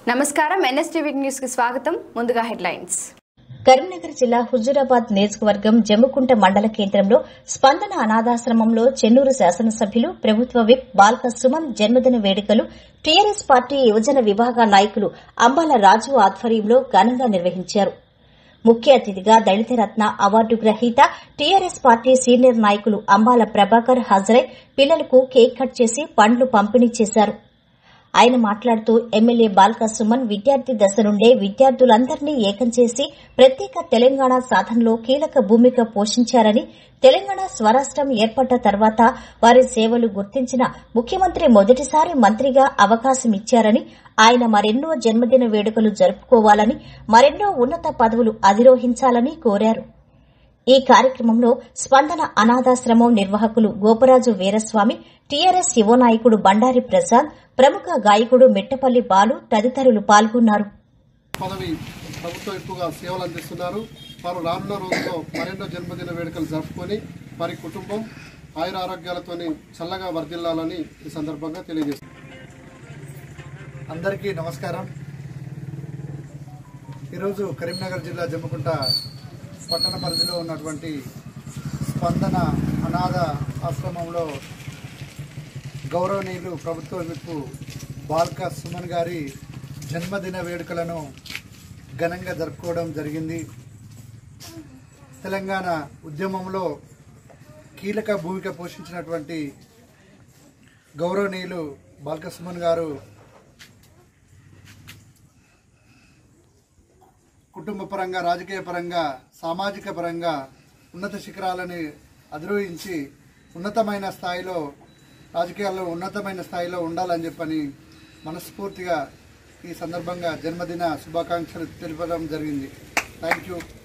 నమస్కారం NSTV news కి స్వాగతం ముందుగా హెడ్లైన్స్ కరీంనగర్ జిల్లా హుజూరాబాద్ నియోజకవర్గం జమ్ముకుంట మండల కేంద్రంలో స్పందన అనాథాశ్రమంలో చెన్నూరు శాసనసభ్యులు ప్రభుత్వ విప్ బాల్క సుమన్ జన్మదిన వేడుకలు టీఆర్ఎస్ పార్టీ యువజన విభాగ నాయకులు అంబాల రాజు ఆధ్వర్యంలో ఘనంగా నిర్వహించారు ముఖ్య అతిథిగా దళిత రత్న అవార్డు గ్రహీత టీఆర్ఎస్ పార్టీ సీనియర్ నాయకులు అంబాల ప్రభాకర్ హాజరై పిల్లలకు కేక్ కట్ చేసి పండ్లు పంపిణీ చేశారు ఆయన మాట్లాడుతూ ఎమ్మెల్యే బాల్క సుమన్ విద్యార్థి దశ నుండే విద్యార్థులందరినీ ఏకం చేసి ప్రత్యేక తెలంగాణ సాధనలో కీలక భూమిక పోషించారని తెలంగాణ స్వరాష్ట్రం ఏర్పడ్డ తర్వాత వారి సేవలు గుర్తించిన ముఖ్యమంత్రి మొదటిసారి మంత్రిగా అవకాశం ఇచ్చారని ఆయన మరెన్నో జన్మదిన వేడుకలు జరుపుకోవాలని మరెన్నో ఉన్నత పదవులు అధిరోహించాలని కోరారు ఈ కార్యక్రమంలో స్పందన అనాథాశ్రమం నిర్వాహకులు గోపరాజు వీరస్వామి టీఆర్ఎస్ యువ నాయకుడు బండారి ప్రసాద్ ప్రముఖ గాయకుడు మిట్టపల్లి బాలు తదితరులు పాల్గొన్నారు పదవి ప్రభుత్వం ఎక్కువగా సేవలు అందిస్తున్నారు వారు రానున్న రోజుల్లో మరెన్నో జన్మదిన వేడుకలు జరుపుకొని వారి కుటుంబం ఆయుర ఆరోగ్యాలతోని చల్లగా వర్ధిల్లాలని ఈ సందర్భంగా తెలియజేస్తారు అందరికీ నమస్కారం ఈరోజు కరీంనగర్ జిల్లా జమ్ముకుంట పట్టణ పరిధిలో ఉన్నటువంటి స్పందన అనాథ ఆశ్రమంలో గౌరవనీయులు ప్రభుత్వ విప్పు బాల్క సుమన్ గారి జన్మదిన వేడుకలను ఘనంగా జరుపుకోవడం జరిగింది తెలంగాణ ఉద్యమంలో కీలక భూమిక పోషించినటువంటి గౌరవనీయులు బాల్క సుమన్ గారు కుటుంబ పరంగా రాజకీయ పరంగా సామాజిక పరంగా ఉన్నత శిఖరాలని అధిరోహించి ఉన్నతమైన స్థాయిలో రాజకీయాల్లో ఉన్నతమైన స్థాయిలో ఉండాలని చెప్పని మనస్ఫూర్తిగా ఈ సందర్భంగా జన్మదిన శుభాకాంక్షలు తెలపడం జరిగింది థ్యాంక్ యూ